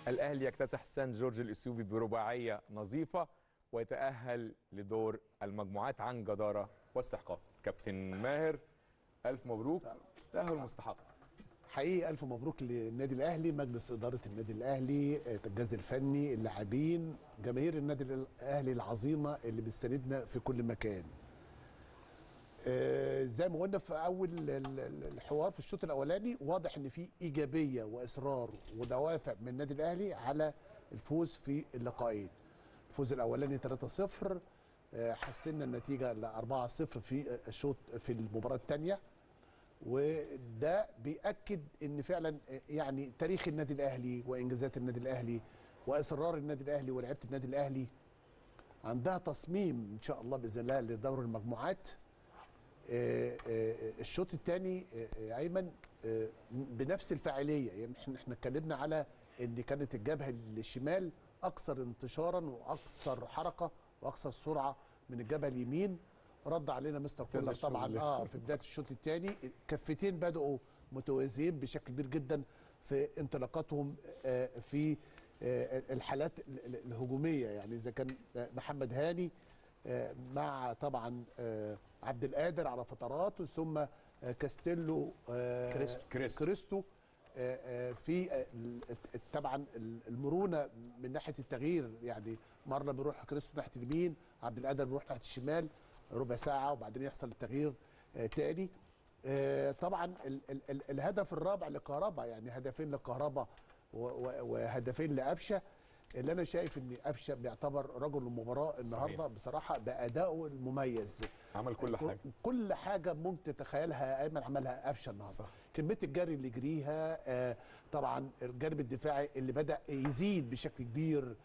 الاهلي يكتسح سان جورج الاثيوبي برباعيه نظيفه ويتاهل لدور المجموعات عن جداره واستحقاق كابتن ماهر الف مبروك تاهل مستحق حقيقي الف مبروك للنادي الاهلي مجلس اداره النادي الاهلي آه، الجهاز الفني اللاعبين جماهير النادي الاهلي العظيمه اللي بتساندنا في كل مكان آه، زي ما قلنا في اول ال- ال- الحوار في الشوط الاولاني واضح ان في ايجابيه واصرار ودوافع من النادي الاهلي على الفوز في اللقاءين الفوز الاولاني 3-0 آه، حسنا النتيجه ل 4-0 في الشوط في المباراه الثانيه وده بيأكد ان فعلا يعني تاريخ النادي الاهلي وانجازات النادي الاهلي واصرار النادي الاهلي ولعيبه النادي الاهلي عندها تصميم ان شاء الله باذن الله لدور المجموعات آه، آه، الشوط الثاني ايمن آه، بنفس الفاعليه يعني احنا احنا اتكلمنا على ان كانت الجبهه الشمال اكثر انتشارا واكثر حركه واكثر سرعه من الجبهه اليمين رد علينا مستر كولر الشغل. طبعا اه في بدايه الشوط الثاني كفتين بداوا متوازيين بشكل كبير جدا في انطلاقاتهم آه، في آه، الحالات ال- ال- الهجوميه يعني اذا كان محمد هاني آه، مع طبعا آه، عبد القادر على فترات ثم آه، كاستيلو آه، كريستو. كريستو. كريستو آه، آه، في آه، ال- طبعا ال- المرونه من ناحيه التغيير يعني مره بيروح كريستو ناحيه اليمين عبد القادر بيروح ناحيه الشمال ربع ساعه وبعدين يحصل التغيير آه، تاني آه، طبعا ال ال ال الهدف الرابع لكهربا يعني هدفين لكهربا و- و- وهدفين لقفشه اللي انا شايف ان قفشه بيعتبر رجل المباراه النهارده صحيح. بصراحه بادائه المميز عمل كل حاجه كل حاجه ممكن تتخيلها ايمن عملها قفشه النهارده صح. كميه الجري اللي جريها آه طبعا الجانب الدفاعي اللي بدا يزيد بشكل كبير آه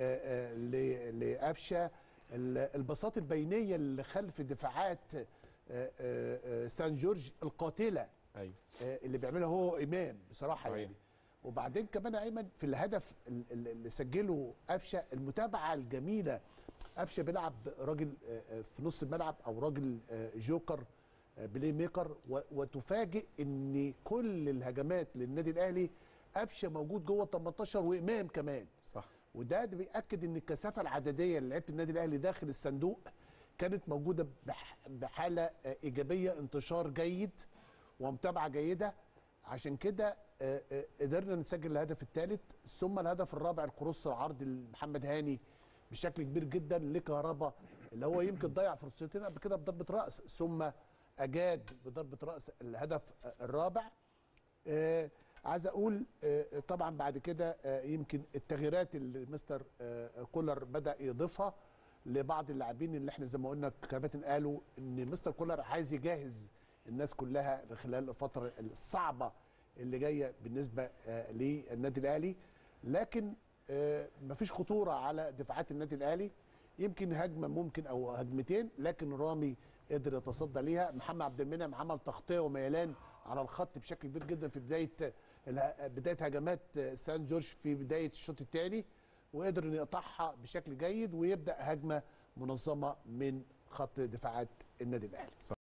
آه ل- لقفشه ال- البساط البينيه اللي خلف دفاعات آه آه آه سان جورج القاتله ايوه آه، اللي بيعملها هو امام بصراحه صحيح. يعني وبعدين كمان يا ايمن في الهدف ال- ال- اللي سجله قفشه المتابعه الجميله قفشه بيلعب راجل آه، آه، في نص الملعب او راجل آه، جوكر آه، بلاي ميكر و- وتفاجئ ان كل الهجمات للنادي الاهلي قفشه موجود جوه ال 18 وامام كمان صح وده ده بيأكد ان الكثافه العدديه اللي لعيبه النادي الاهلي داخل الصندوق كانت موجوده بح- بحاله آه، ايجابيه انتشار جيد ومتابعه جيده عشان كده آه، آه، قدرنا نسجل الهدف الثالث ثم الهدف الرابع الكروس العرض لمحمد هاني بشكل كبير جدا لكهربا اللي هو يمكن ضيع فرصتين قبل كده بضربه راس ثم اجاد بضربه راس الهدف آه، الرابع آه عايز اقول آه طبعا بعد كده آه يمكن التغييرات اللي مستر آه كولر بدا يضيفها لبعض اللاعبين اللي احنا زي ما قلنا كباتن قالوا ان مستر كولر عايز يجهز الناس كلها خلال الفتره الصعبه اللي جايه بالنسبه آه للنادي الاهلي لكن آه مفيش خطوره على دفاعات النادي الاهلي يمكن هجمه ممكن او هجمتين لكن رامي قدر يتصدى ليها محمد عبد المنعم عمل تغطيه وميلان على الخط بشكل كبير جدا في بدايه اله- بدايه هجمات سان جورج في بدايه الشوط الثاني وقدر انه يقطعها بشكل جيد ويبدا هجمه منظمه من خط دفاعات النادي الاهلي